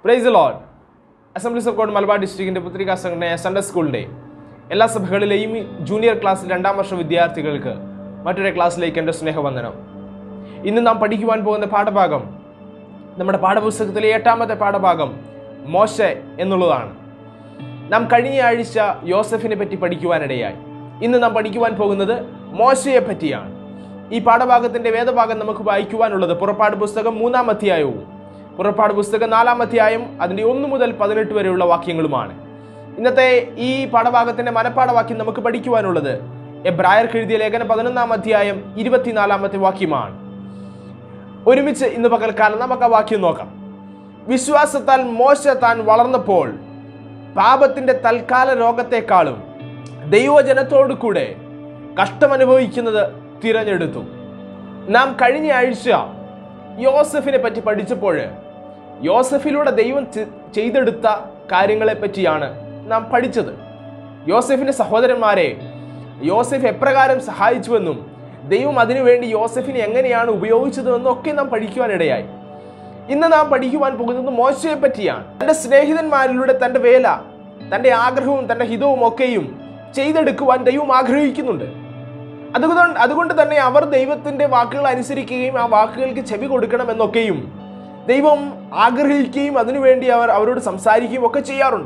price lord assemblies of god Malabar ഡിസ്ട്രിക്റ്റിന്റെ പുത്രികാ സംഘടനയായ സൺഡേ സ്കൂളിന്റെ എല്ലാ സഭകളിലെയും ജൂനിയർ ക്ലാസ്സിൽ രണ്ടാം വർഷ വിദ്യാർത്ഥികൾക്ക് മറ്റൊരു ക്ലാസ്സിലേക്ക് എൻ്റെ സ്നേഹവന്ദനം ഇന്ന് നാം പഠിക്കുവാൻ പോകുന്ന പാഠഭാഗം നമ്മുടെ പാഠപുസ്തകത്തിലെ എട്ടാമത്തെ പാഠഭാഗം മോശ എന്നുള്ളതാണ് നാം കഴിഞ്ഞ ആഴ്ച യോസഫിനെ പറ്റി പഠിക്കുവാനിടയായി ഇന്ന് നാം പഠിക്കുവാൻ പോകുന്നത് മോശയെ പറ്റിയാണ് ഈ പാഠഭാഗത്തിന്റെ വേദഭാഗം നമുക്ക് വായിക്കുവാനുള്ളത് പുറപ്പാട് പുസ്തകം മൂന്നാം അധ്യായവും പുറപ്പാട് പുസ്തകം നാലാം അധ്യായം അതിന്റെ ഒന്ന് മുതൽ പതിനെട്ട് വരെയുള്ള വാക്യങ്ങളുമാണ് ഇന്നത്തെ ഈ പാഠഭാഗത്തിന്റെ മനപ്പാഠവാക്യം നമുക്ക് പഠിക്കുവാനുള്ളത് എബ്രായർക്ക് എഴുതിയ ലേഖനം പതിനൊന്നാം അധ്യായം ഇരുപത്തിനാലാമത്തെ വാക്യമാണ് ഒരുമിച്ച് ഇന്ന് പകൽക്കാലം നമുക്ക് ആ വാക്യം നോക്കാം വിശ്വാസത്താൽ മോശ താൻ വളർന്നപ്പോൾ പാപത്തിന്റെ തൽക്കാല രോഗത്തെക്കാളും ദൈവജനത്തോടു കൂടെ കഷ്ടമനുഭവിക്കുന്നത് തിരഞ്ഞെടുത്തു നാം കഴിഞ്ഞ ആഴ്ച യോസഫിനെ പറ്റി പഠിച്ചപ്പോൾ യോസഫിലൂടെ ദൈവം ചെ- ചെയ്തെടുത്ത കാര്യങ്ങളെ പറ്റിയാണ് നാം പഠിച്ചത് യോസഫിന്റെ സഹോദരന്മാരെ യോസഫ് എപ്രകാരം സഹായിച്ചുവെന്നും ദൈവം അതിനുവേണ്ടി യോസഫിനെ എങ്ങനെയാണ് ഉപയോഗിച്ചതെന്നും ഒക്കെ നാം പഠിക്കുവാനിടയായി ഇന്ന് നാം പഠിക്കുവാൻ പോകുന്നത് മോശയെ പറ്റിയാണ് തന്റെ സ്നേഹിതന്മാരിലൂടെ തന്റെ വേല തന്റെ ആഗ്രഹവും തന്റെ ഹിതവും ഒക്കെയും ചെയ്തെടുക്കുവാൻ ദൈവം ആഗ്രഹിക്കുന്നുണ്ട് അതുകൊണ്ട് അതുകൊണ്ട് തന്നെ അവർ ദൈവത്തിന്റെ വാക്കുകൾ അനുസരിക്കുകയും ആ വാക്കുകൾക്ക് ചെവി കൊടുക്കണം എന്നൊക്കെയും ദൈവം ആഗ്രഹിക്കുകയും അതിനുവേണ്ടി അവർ അവരോട് സംസാരിക്കുകയും ഒക്കെ ചെയ്യാറുണ്ട്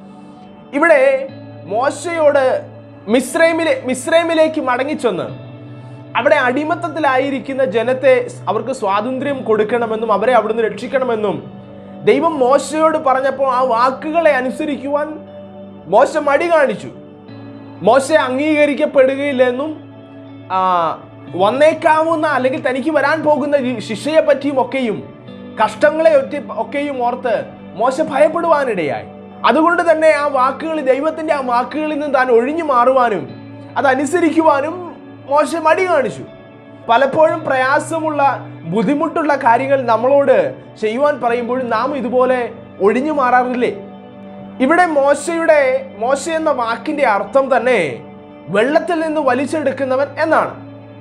ഇവിടെ മോശയോട് മിസ്രൈമിലെ മിസ്രൈമിലേക്ക് മടങ്ങിച്ചെന്ന് അവിടെ അടിമത്തത്തിലായിരിക്കുന്ന ജനത്തെ അവർക്ക് സ്വാതന്ത്ര്യം കൊടുക്കണമെന്നും അവരെ അവിടുന്ന് രക്ഷിക്കണമെന്നും ദൈവം മോശയോട് പറഞ്ഞപ്പോൾ ആ വാക്കുകളെ അനുസരിക്കുവാൻ മോശ മടി കാണിച്ചു മോശ അംഗീകരിക്കപ്പെടുകയില്ലെന്നും ആ, വന്നേക്കാവുന്ന അല്ലെങ്കിൽ തനിക്ക് വരാൻ പോകുന്ന ഈ ശിക്ഷയെ പറ്റിയും ഒക്കെയും കഷ്ടങ്ങളെ ഒറ്റ ഒക്കെയും ഓർത്ത് മോശ ഭയപ്പെടുവാനിടയായി അതുകൊണ്ട് തന്നെ ആ വാക്കുകൾ ദൈവത്തിന്റെ ആ വാക്കുകളിൽ നിന്ന് താൻ ഒഴിഞ്ഞു മാറുവാനും അതനുസരിക്കുവാനും മോശ മടി കാണിച്ചു പലപ്പോഴും പ്രയാസമുള്ള ബുദ്ധിമുട്ടുള്ള കാര്യങ്ങൾ നമ്മളോട് ചെയ്യുവാൻ പറയുമ്പോഴും നാം ഇതുപോലെ ഒഴിഞ്ഞു മാറാറില്ലേ ഇവിടെ മോശയുടെ മോശ എന്ന വാക്കിന്റെ അർത്ഥം തന്നെ വെള്ളത്തിൽ നിന്ന് വലിച്ചെടുക്കുന്നവൻ എന്നാണ്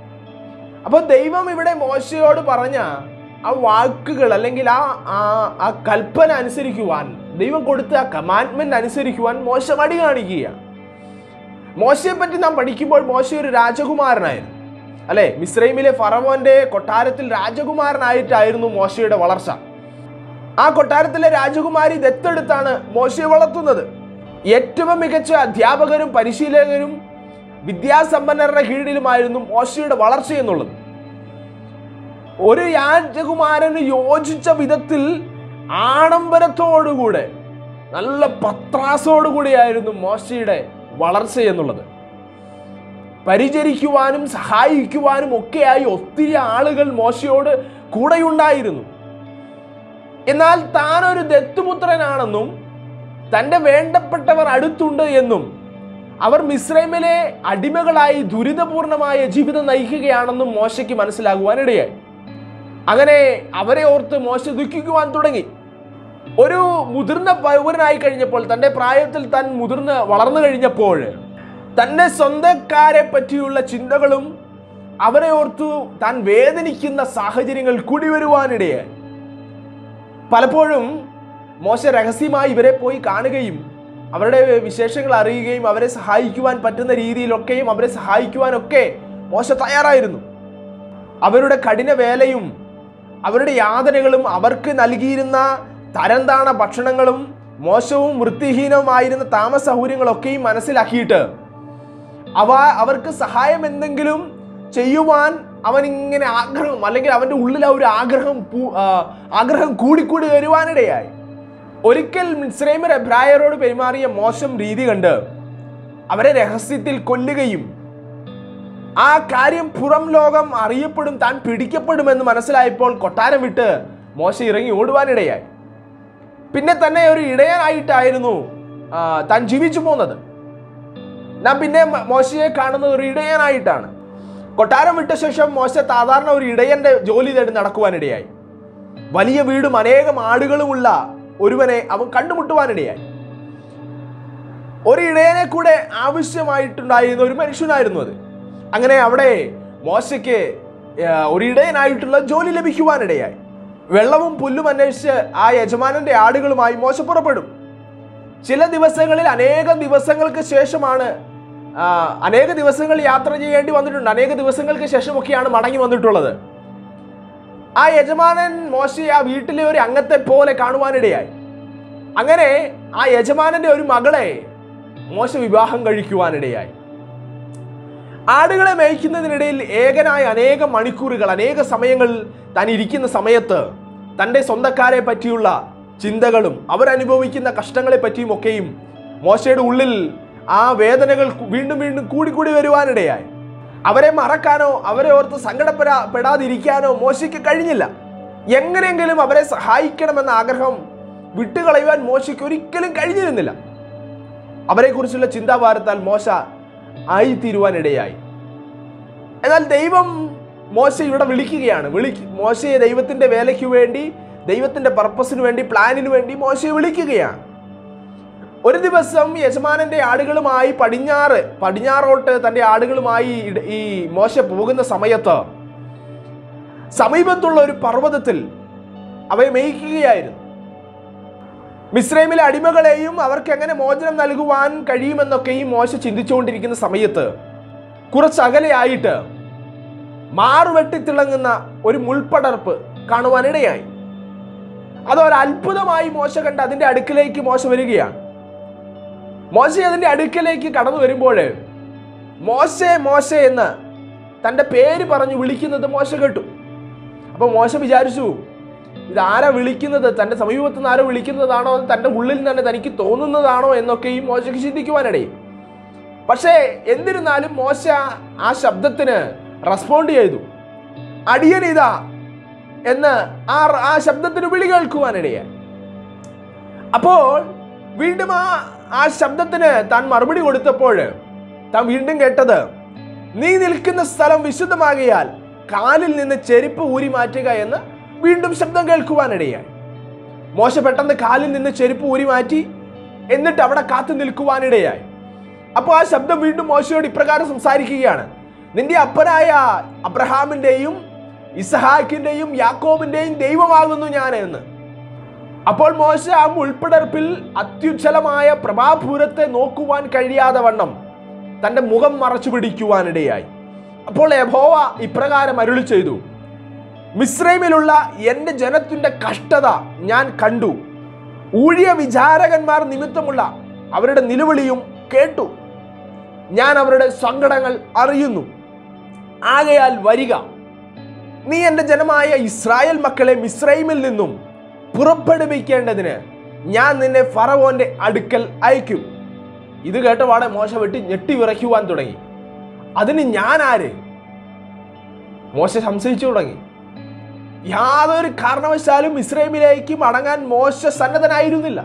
അപ്പോൾ ദൈവം ഇവിടെ മോശയോട് പറഞ്ഞ ആ വാക്കുകൾ അല്ലെങ്കിൽ ആ ആ- ആ കൽപ്പന അനുസരിക്കുവാൻ ദൈവം കൊടുത്ത ആ കമാൻഡ്മെന്റ് അനുസരിക്കുവാൻ മോശ മടി കാണിക്കുകയാണ് മോശയെ പറ്റി നാം പഠിക്കുമ്പോൾ മോശ ഒരു രാജകുമാരനായിരുന്നു അല്ലെ മിസ്രൈമിലെ ഫറവോന്റെ കൊട്ടാരത്തിൽ രാജകുമാരനായിട്ടായിരുന്നു മോശയുടെ വളർച്ച ആ കൊട്ടാരത്തിലെ രാജകുമാരി ദത്തെടുത്താണ് മോശയെ വളർത്തുന്നത് ഏറ്റവും മികച്ച അധ്യാപകരും പരിശീലകരും വിദ്യാസമ്പന്നരുടെ കീഴിലുമായിരുന്നു മോശയുടെ വളർച്ച എന്നുള്ളത് ഒരു രാജകുമാരന് യോജിച്ച വിധത്തിൽ ആഡംബരത്തോടുകൂടെ നല്ല പത്രാസോടുകൂടിയായിരുന്നു മോശയുടെ വളർച്ച എന്നുള്ളത് പരിചരിക്കുവാനും സഹായിക്കുവാനും ഒക്കെയായി ഒത്തിരി ആളുകൾ മോശയോട് കൂടെയുണ്ടായിരുന്നു എന്നാൽ താൻ ഒരു ദത്തുപുത്രനാണെന്നും തൻ്റെ വേണ്ടപ്പെട്ടവർ അടുത്തുണ്ട് എന്നും അവർ മിശ്രൈമിലെ അടിമകളായി ദുരിതപൂർണമായ ജീവിതം നയിക്കുകയാണെന്നും മോശയ്ക്ക് മനസ്സിലാകുവാനിടയായി അങ്ങനെ അവരെ ഓർത്ത് മോശ ദുഃഖിക്കുവാൻ തുടങ്ങി ഒരു മുതിർന്ന പൗരനായി കഴിഞ്ഞപ്പോൾ തൻ്റെ പ്രായത്തിൽ താൻ മുതിർന്ന് വളർന്നു കഴിഞ്ഞപ്പോൾ തൻ്റെ സ്വന്തക്കാരെ പറ്റിയുള്ള ചിന്തകളും അവരെ ഓർത്തു താൻ വേദനിക്കുന്ന സാഹചര്യങ്ങൾ കൂടി വരുവാനിടയായി പലപ്പോഴും മോശ രഹസ്യമായി ഇവരെ പോയി കാണുകയും അവരുടെ വിശേഷങ്ങൾ അറിയുകയും അവരെ സഹായിക്കുവാൻ പറ്റുന്ന രീതിയിലൊക്കെയും അവരെ സഹായിക്കുവാനൊക്കെ മോശ തയ്യാറായിരുന്നു അവരുടെ കഠിന വേലയും അവരുടെ യാതനകളും അവർക്ക് നൽകിയിരുന്ന തരംതാണ ഭക്ഷണങ്ങളും മോശവും വൃത്തിഹീനവുമായിരുന്ന താമസ സൗകര്യങ്ങളൊക്കെയും മനസ്സിലാക്കിയിട്ട് അവ അവർക്ക് സഹായം എന്തെങ്കിലും ചെയ്യുവാൻ അവൻ ഇങ്ങനെ ആഗ്രഹം അല്ലെങ്കിൽ അവൻ്റെ ഉള്ളിൽ ആ ഒരു ആഗ്രഹം പൂ- ആ, ആഗ്രഹം കൂടിക്കൂടി വരുവാനിടയായി ഒരിക്കൽ മിസ്രൈമർ എബ്രായരോട് പെരുമാറിയ മോശം രീതി കണ്ട് അവരെ രഹസ്യത്തിൽ കൊല്ലുകയും ആ കാര്യം പുറം ലോകം അറിയപ്പെടും താൻ പിടിക്കപ്പെടുമെന്ന് മനസ്സിലായപ്പോൾ കൊട്ടാരം വിട്ട് മോശ ഇറങ്ങി ഓടുവാനിടയായി പിന്നെ തന്നെ ഒരു ഇടയനായിട്ടായിരുന്നു ആ, താൻ ജീവിച്ചു പോന്നത് നാം പിന്നെ മ- മോശയെ കാണുന്നത് ഒരു ഇടയനായിട്ടാണ് കൊട്ടാരം വിട്ട ശേഷം മോശ സാധാരണ ഒരു ഇടയന്റെ ജോലി തേടി നടക്കുവാനിടയായി വലിയ വീടും അനേകം ആടുകളുമുള്ള ഒരുവനെ അവൻ കണ്ടുമുട്ടുവാനിടയായി ഒരു ഇടയനെ കൂടെ ആവശ്യമായിട്ടുണ്ടായിരുന്ന ഒരു മനുഷ്യനായിരുന്നു അത് അങ്ങനെ അവിടെ മോശയ്ക്ക് ആ, ഒരു ഇടയനായിട്ടുള്ള ജോലി ലഭിക്കുവാനിടയായി വെള്ളവും പുല്ലും അന്വേഷിച്ച് ആ യജമാനന്റെ ആടുകളുമായി മോശ പുറപ്പെടും ചില ദിവസങ്ങളിൽ അനേകം ദിവസങ്ങൾക്ക് ശേഷമാണ് ആ, അനേക ദിവസങ്ങൾ യാത്ര ചെയ്യേണ്ടി വന്നിട്ടുണ്ട് അനേക ദിവസങ്ങൾക്ക് ശേഷമൊക്കെയാണ് മടങ്ങി വന്നിട്ടുള്ളത് ആ യജമാനൻ മോശയെ ആ വീട്ടിലെ ഒരു അംഗത്തെ പോലെ കാണുവാനിടയായി അങ്ങനെ ആ യജമാനന്റെ ഒരു മകളെ മോശ വിവാഹം കഴിക്കുവാനിടയായി ആടുകളെ മേയ്ക്കുന്നതിനിടയിൽ ഏകനായ അനേകം മണിക്കൂറുകൾ അനേക സമയങ്ങൾ താൻ ഇരിക്കുന്ന സമയത്ത് തൻ്റെ സ്വന്തക്കാരെ പറ്റിയുള്ള ചിന്തകളും അവരനുഭവിക്കുന്ന കഷ്ടങ്ങളെ പറ്റിയും ഒക്കെയും മോശയുടെ ഉള്ളിൽ ആ വേദനകൾ കു- വീണ്ടും വീണ്ടും കൂടിക്കൂടി വരുവാനിടയായി അവരെ മറക്കാനോ അവരെ ഓർത്ത് സങ്കടപ്പെടാ പെടാതിരിക്കാനോ മോശയ്ക്ക് കഴിഞ്ഞില്ല എങ്ങനെയെങ്കിലും അവരെ സഹായിക്കണമെന്ന ആഗ്രഹം വിട്ടുകളയുവാൻ മോശയ്ക്ക് ഒരിക്കലും കഴിഞ്ഞിരുന്നില്ല അവരെക്കുറിച്ചുള്ള ചിന്താഭാരത്താൽ മോശ ആയിത്തീരുവാനിടയായി എന്നാൽ ദൈവം മോശ ഇവിടെ വിളിക്കുകയാണ് വിളി മോശയെ ദൈവത്തിന്റെ വേലയ്ക്ക് വേണ്ടി ദൈവത്തിന്റെ പർപ്പസിന് വേണ്ടി പ്ലാനിന് വേണ്ടി മോശയെ വിളിക്കുകയാണ് ഒരു ദിവസം യജമാനന്റെ ആടുകളുമായി പടിഞ്ഞാറ് പടിഞ്ഞാറോട്ട് തന്റെ ആടുകളുമായി ഇട- ഈ മോശ പോകുന്ന സമയത്ത് സമീപത്തുള്ള ഒരു പർവ്വതത്തിൽ അവയെ മേയ്ക്കുകയായിരുന്നു മിസ്രൈമിലെ അടിമകളെയും അവർക്ക് എങ്ങനെ മോചനം നൽകുവാൻ കഴിയുമെന്നൊക്കെയും മോശ ചിന്തിച്ചുകൊണ്ടിരിക്കുന്ന സമയത്ത് കുറച്ച് അകലെയായിട്ട് മാറുവെട്ടി തിളങ്ങുന്ന ഒരു മുൾപ്പടർപ്പ് കാണുവാനിടയായി അത് ഒരു അത്ഭുതമായി മോശ കണ്ട് അതിന്റെ അടുക്കിലേക്ക് മോശ വരികയാണ് മോശ അതിന്റെ അടുക്കിലേക്ക് കടന്നു വരുമ്പോൾ മോശെ മോശ എന്ന് തന്റെ പേര് പറഞ്ഞു വിളിക്കുന്നത് മോശ കേട്ടു അപ്പൊ മോശ വിചാരിച്ചു ഇതാരാ വിളിക്കുന്നത് തന്റെ സമീപത്ത് നിന്ന് ആരോ വിളിക്കുന്നതാണോ അത് തന്റെ ഉള്ളിൽ തന്നെ തനിക്ക് തോന്നുന്നതാണോ എന്നൊക്കെയും മോശയ്ക്ക് ചിന്തിക്കുവാനിടയും പക്ഷേ എന്നിരുന്നാലും മോശ ആ ശബ്ദത്തിന് റെസ്പോണ്ട് ചെയ്തു അടിയൻ ഇതാ എന്ന് ആ ആ ശബ്ദത്തിന് വിളി കേൾക്കുവാനിടയായി അപ്പോൾ വീണ്ടും ആ ആ ശബ്ദത്തിന് താൻ മറുപടി കൊടുത്തപ്പോൾ താൻ വീണ്ടും കേട്ടത് നീ നിൽക്കുന്ന സ്ഥലം വിശുദ്ധമാകിയാൽ കാലിൽ നിന്ന് ചെരുപ്പ് ഊരി മാറ്റുക എന്ന് വീണ്ടും ശബ്ദം കേൾക്കുവാനിടയായി മോശ പെട്ടെന്ന് കാലിൽ നിന്ന് ചെരുപ്പ് ഊരി മാറ്റി എന്നിട്ട് അവിടെ കാത്തു നിൽക്കുവാനിടയായി അപ്പോൾ ആ ശബ്ദം വീണ്ടും മോശയോട് ഇപ്രകാരം സംസാരിക്കുകയാണ് നിന്റെ അപ്പനായ അബ്രഹാമിന്റെയും ഇസഹാക്കിന്റെയും യാക്കോബിന്റെയും ദൈവമാകുന്നു ഞാൻ എന്ന് അപ്പോൾ മോശ ആ ഉൾപ്പെടർപ്പിൽ അത്യുജ്വലമായ പ്രഭാപൂരത്തെ നോക്കുവാൻ കഴിയാതെ വണ്ണം തന്റെ മുഖം മറച്ചു പിടിക്കുവാനിടയായി അപ്പോൾ യഹോവ ഇപ്രകാരം അരുളി ചെയ്തു മിശ്രൈമിലുള്ള എൻ്റെ ജനത്തിന്റെ കഷ്ടത ഞാൻ കണ്ടു ഊഴിയ വിചാരകന്മാർ നിമിത്തമുള്ള അവരുടെ നിലവിളിയും കേട്ടു ഞാൻ അവരുടെ സങ്കടങ്ങൾ അറിയുന്നു ആകയാൽ വരിക നീ എൻ്റെ ജനമായ ഇസ്രായേൽ മക്കളെ മിശ്രൈമിൽ നിന്നും പുറപ്പെടുവിക്കേണ്ടതിന് ഞാൻ നിന്നെ ഫറവോന്റെ അടുക്കൽ അയക്കും ഇത് കേട്ടപാടെ മോശ വെട്ടി ഞെട്ടി വിറയ്ക്കുവാൻ തുടങ്ങി അതിന് ഞാൻ ആര് മോശ സംശയിച്ചു തുടങ്ങി യാതൊരു കാരണവശാലും ഇസ്രൈമിലേക്ക് മടങ്ങാൻ മോശ സന്നദ്ധനായിരുന്നില്ല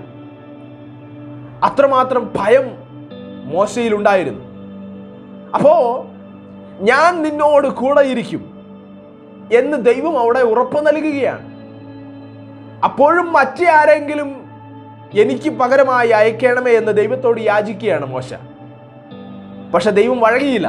അത്രമാത്രം ഭയം മോശയിലുണ്ടായിരുന്നു അപ്പോ ഞാൻ നിന്നോട് കൂടെ ഇരിക്കും എന്ന് ദൈവം അവിടെ ഉറപ്പ് നൽകുകയാണ് അപ്പോഴും മറ്റേ ആരെങ്കിലും എനിക്ക് പകരമായി അയക്കണമേ എന്ന് ദൈവത്തോട് യാചിക്കുകയാണ് മോശ പക്ഷെ ദൈവം വഴങ്ങിയില്ല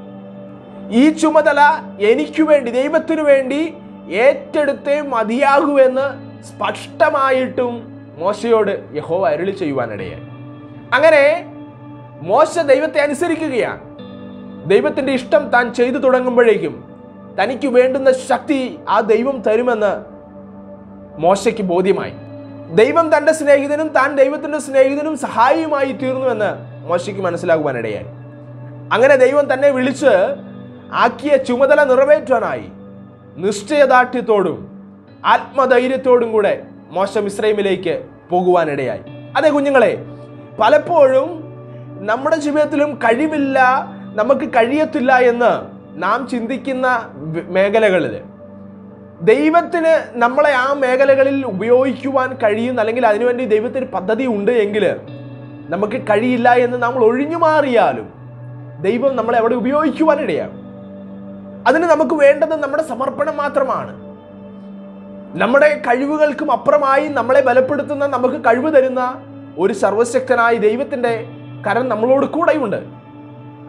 ഈ ചുമതല എനിക്ക് വേണ്ടി ദൈവത്തിനു വേണ്ടി ഏറ്റെടുത്തേ മതിയാകൂ എന്ന് സ്പഷ്ടമായിട്ടും മോശയോട് യഹോവ അരുളി ചെയ്യുവാനിടയായി അങ്ങനെ മോശ ദൈവത്തെ അനുസരിക്കുകയാണ് ദൈവത്തിന്റെ ഇഷ്ടം താൻ ചെയ്തു തുടങ്ങുമ്പോഴേക്കും തനിക്ക് വേണ്ടുന്ന ശക്തി ആ ദൈവം തരുമെന്ന് മോശയ്ക്ക് ബോധ്യമായി ദൈവം തന്റെ സ്നേഹിതനും താൻ ദൈവത്തിന്റെ സ്നേഹിതനും സഹായിയുമായി തീർന്നുവെന്ന് മോശയ്ക്ക് മനസ്സിലാകുവാനിടയായി അങ്ങനെ ദൈവം തന്നെ വിളിച്ച് ആക്കിയ ചുമതല നിറവേറ്റാനായി നിശ്ചയദാർഢ്യത്തോടും ആത്മധൈര്യത്തോടും കൂടെ മോശ മിശ്രൈമിലേക്ക് പോകുവാനിടയായി അതെ കുഞ്ഞുങ്ങളെ പലപ്പോഴും നമ്മുടെ ജീവിതത്തിലും കഴിവില്ല നമുക്ക് കഴിയത്തില്ല എന്ന് നാം ചിന്തിക്കുന്ന വ- മേഖലകളിൽ ദൈവത്തിന് നമ്മളെ ആ മേഖലകളിൽ ഉപയോഗിക്കുവാൻ കഴിയുന്ന അല്ലെങ്കിൽ അതിനുവേണ്ടി ദൈവത്തിന് പദ്ധതി ഉണ്ട് എങ്കിൽ നമുക്ക് കഴിയില്ല എന്ന് നമ്മൾ ഒഴിഞ്ഞു മാറിയാലും ദൈവം നമ്മളെ അവിടെ ഉപയോഗിക്കുവാനിടയാണ് അതിന് നമുക്ക് വേണ്ടത് നമ്മുടെ സമർപ്പണം മാത്രമാണ് നമ്മുടെ കഴിവുകൾക്കും അപ്പുറമായി നമ്മളെ ബലപ്പെടുത്തുന്ന നമുക്ക് കഴിവ് തരുന്ന ഒരു സർവശക്തനായ ദൈവത്തിൻ്റെ കരം നമ്മളോട് കൂടെയുണ്ട്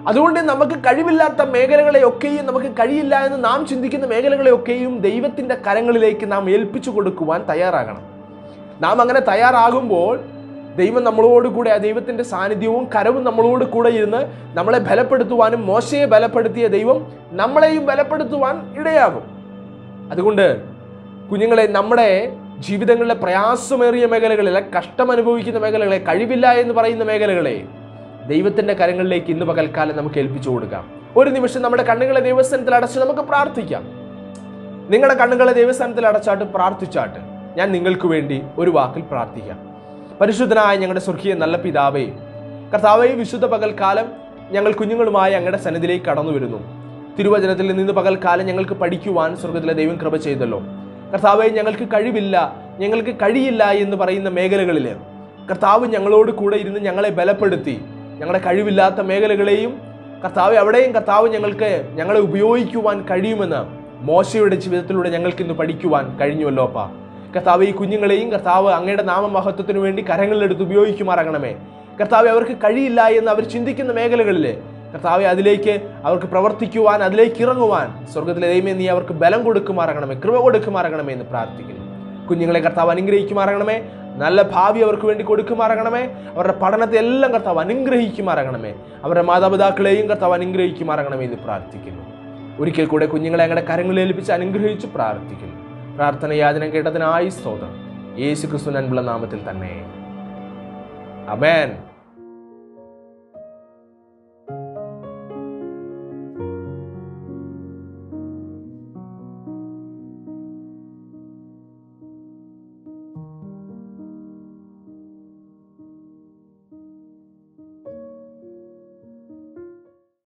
അതുകൊണ്ട് നമുക്ക് കഴിവില്ലാത്ത മേഖലകളെയൊക്കെയും നമുക്ക് കഴിയില്ല എന്ന് നാം ചിന്തിക്കുന്ന മേഖലകളെയൊക്കെയും ദൈവത്തിൻ്റെ കരങ്ങളിലേക്ക് നാം ഏൽപ്പിച്ചു കൊടുക്കുവാൻ തയ്യാറാകണം നാം അങ്ങനെ തയ്യാറാകുമ്പോൾ ദൈവം നമ്മളോട് കൂടെ ആ ദൈവത്തിൻ്റെ സാന്നിധ്യവും കരവും നമ്മളോട് കൂടെ ഇരുന്ന് നമ്മളെ ബലപ്പെടുത്തുവാനും മോശയെ ബലപ്പെടുത്തിയ ദൈവം നമ്മളെയും ബലപ്പെടുത്തുവാൻ ഇടയാകും അതുകൊണ്ട് കുഞ്ഞുങ്ങളെ നമ്മുടെ ജീവിതങ്ങളിലെ പ്രയാസമേറിയ മേഖലകളിലെ കഷ്ടം അനുഭവിക്കുന്ന മേഖലകളെ കഴിവില്ല എന്ന് പറയുന്ന മേഖലകളെ ദൈവത്തിൻ്റെ കരങ്ങളിലേക്ക് ഇന്ന് പകൽക്കാലം നമുക്ക് ഏൽപ്പിച്ചു കൊടുക്കാം ഒരു നിമിഷം നമ്മുടെ കണ്ണുകളെ ദൈവസ്ഥാനത്തിൽ അടച്ച് നമുക്ക് പ്രാർത്ഥിക്കാം നിങ്ങളുടെ കണ്ണുകളെ ദൈവസ്ഥാനത്തിൽ അടച്ചാട്ട് പ്രാർത്ഥിച്ചാട്ട് ഞാൻ നിങ്ങൾക്ക് വേണ്ടി ഒരു വാക്കിൽ പ്രാർത്ഥിക്കാം പരിശുദ്ധനായ ഞങ്ങളുടെ സ്വർഗീയ നല്ല പിതാവേ കർത്താവേ വിശുദ്ധ പകൽക്കാലം ഞങ്ങൾ കുഞ്ഞുങ്ങളുമായി അങ്ങയുടെ സന്നിധിയിലേക്ക് കടന്നു വരുന്നു തിരുവചനത്തിൽ നിന്ന് പകൽക്കാലം ഞങ്ങൾക്ക് പഠിക്കുവാൻ സ്വർഗത്തിലെ ദൈവം കൃപ ചെയ്തല്ലോ കർത്താവെ ഞങ്ങൾക്ക് കഴിവില്ല ഞങ്ങൾക്ക് കഴിയില്ല എന്ന് പറയുന്ന മേഖലകളിൽ കർത്താവ് ഞങ്ങളോട് കൂടെ ഇരുന്ന് ഞങ്ങളെ ബലപ്പെടുത്തി ഞങ്ങളുടെ കഴിവില്ലാത്ത മേഖലകളെയും കർത്താവ് അവിടെയും കർത്താവ് ഞങ്ങൾക്ക് ഞങ്ങളെ ഉപയോഗിക്കുവാൻ കഴിയുമെന്ന് മോശയുടെ ജീവിതത്തിലൂടെ ഞങ്ങൾക്ക് ഇന്ന് പഠിക്കുവാൻ കഴിഞ്ഞുവല്ലോ അപ്പാ കർത്താവ് ഈ കുഞ്ഞുങ്ങളെയും കർത്താവ് അങ്ങയുടെ നാമമഹത്വത്തിന് വേണ്ടി കരങ്ങളിലെടുത്ത് ഉപയോഗിക്കുമാറാകണമേ കർത്താവ് അവർക്ക് കഴിയില്ല എന്ന് അവർ ചിന്തിക്കുന്ന മേഖലകളിൽ കർത്താവെ അതിലേക്ക് അവർക്ക് പ്രവർത്തിക്കുവാൻ അതിലേക്ക് ഇറങ്ങുവാൻ സ്വർഗത്തിലെ ദൈവമേ നീ അവർക്ക് ബലം കൊടുക്കുമാറാകണമേ കൃപ കൊടുക്കുമാറാകണമേ എന്ന് പ്രാർത്ഥിക്കുന്നു കുഞ്ഞുങ്ങളെ കർത്താവ് അനുഗ്രഹിക്കുമാറാകണമേ നല്ല ഭാവി അവർക്ക് വേണ്ടി കൊടുക്കുമാറാകണമേ അവരുടെ പഠനത്തെ എല്ലാം കർത്താവ് അനുഗ്രഹിക്കുമാറാകണമേ അവരുടെ മാതാപിതാക്കളെയും കർത്താവ് അനുഗ്രഹിക്കുമാറാകണമേ എന്ന് പ്രാർത്ഥിക്കുന്നു ഒരിക്കൽ കൂടെ കുഞ്ഞുങ്ങളെ അങ്ങയുടെ കരങ്ങളിൽ ഏൽപ്പിച്ച് അനുഗ്രഹിച്ച് പ്രാർത്ഥിക്കുന്നു പ്രാർത്ഥന യാചന കേട്ടതിനായി സ്തോത്രം യേശു ക്രിസ്തു നൻപുള്ള നാമത്തിൽ തന്നെ അമേൻ